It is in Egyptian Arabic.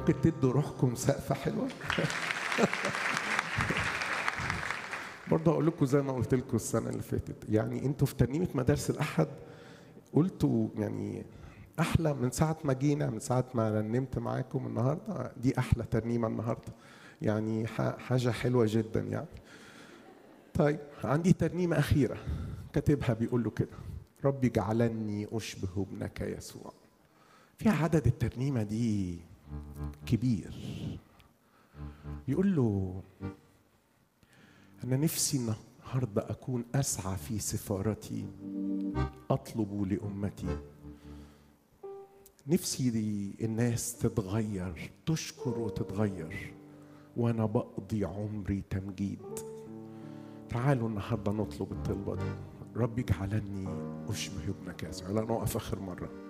ممكن تدوا روحكم سقفة حلوة برضه هقول لكم زي ما قلت لكم السنة اللي فاتت يعني انتوا في ترنيمة مدارس الأحد قلتوا يعني أحلى من ساعة ما جينا من ساعة ما رنمت معاكم النهاردة دي أحلى ترنيمة النهاردة يعني حاجة حلوة جدا يعني طيب عندي ترنيمة أخيرة كاتبها بيقول له كده ربي جعلني أشبه ابنك يسوع في عدد الترنيمة دي كبير يقول له أنا نفسي النهاردة أكون أسعى في سفارتي أطلب لأمتي نفسي دي الناس تتغير تشكر وتتغير وأنا بقضي عمري تمجيد تعالوا النهاردة نطلب الطلبة دي ربي اجعلني أشبه ابنك يسوع لا نقف آخر مرة